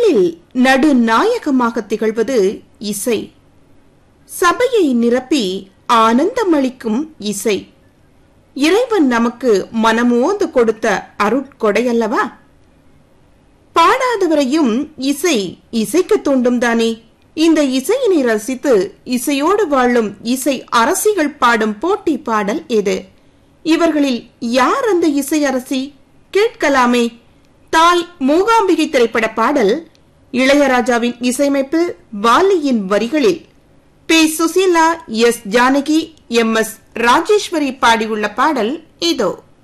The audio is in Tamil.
பாடலில் நடுநாயகமாக திகழ்வது இசை சபையை நிரப்பி ஆனந்தமளிக்கும் இசை இறைவன் நமக்கு மனமோந்து கொடுத்த அருட்கொடையல்லவா பாடாதவரையும் இசை இசைக்கு தூண்டும் தானே இந்த இசையினை ரசித்து இசையோடு வாழும் இசை அரசிகள் பாடும் போட்டி பாடல் இது இவர்களில் யார் அந்த இசை அரசி கேட்கலாமே தாய் மூகாம்பிகை திரைப்பட பாடல் இளையராஜாவின் இசையமைப்பில் வாலியின் வரிகளில் P Susheela S Janaki M S Rajeswari பாடியுள்ள பாடல் இதோ